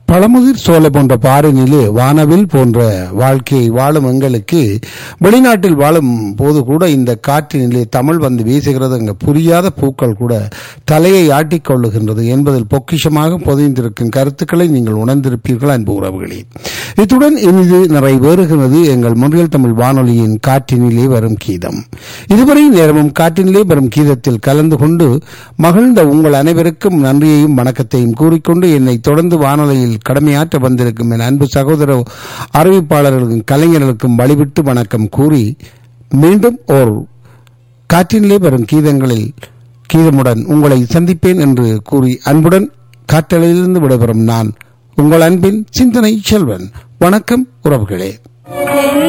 பழமுதிர் சோலை போன்ற பாறையிலே வானவில் போன்ற வாழ்க்கையை வாழும் எங்களுக்கு வெளிநாட்டில் வாழும் போது கூட இந்த காற்றினிலே தமிழ் வந்து வீசுகிறது அங்கு புரியாத பூக்கள் கூட தலையை ஆட்டிக் கொள்ளுகின்றது என்பதில் பொக்கிஷமாக பொதிந்திருக்கும் கருத்துக்களை நீங்கள் உணர்ந்திருப்பீர்கள் அன்பு உறவுகளே இத்துடன் இனிது நிறைவேறுகிறது எங்கள் முன்றியல் தமிழ் வானொலியின் காற்றினிலே வரும் கீதம் இதுவரை நேரமும் காற்றினிலே வரும் கீதத்தில் கலந்து கொண்டு மகிழ்ந்த உங்கள் அனைவருக்கும் நன்றியையும் வணக்கத்தையும் கூறிக்கொண்டு என்னை தொடர்ந்து வானொலியில் கடமையாற்ற வந்திருக்கும் என் அன்பு சகோதர அறிவிப்பாளர்களுக்கும் கலைஞர்களுக்கும் வழிவிட்டு வணக்கம் கூறி மீண்டும் ஓர் காற்றினிலே வரும் கீதங்களில் கீதமுடன் உங்களை சந்திப்பேன் என்று கூறி அன்புடன் காற்றலையிலிருந்து விடைபெறும் நான் உங்கள் அன்பின் சிந்தனை செல்வன் வணக்கம் உறவுகளே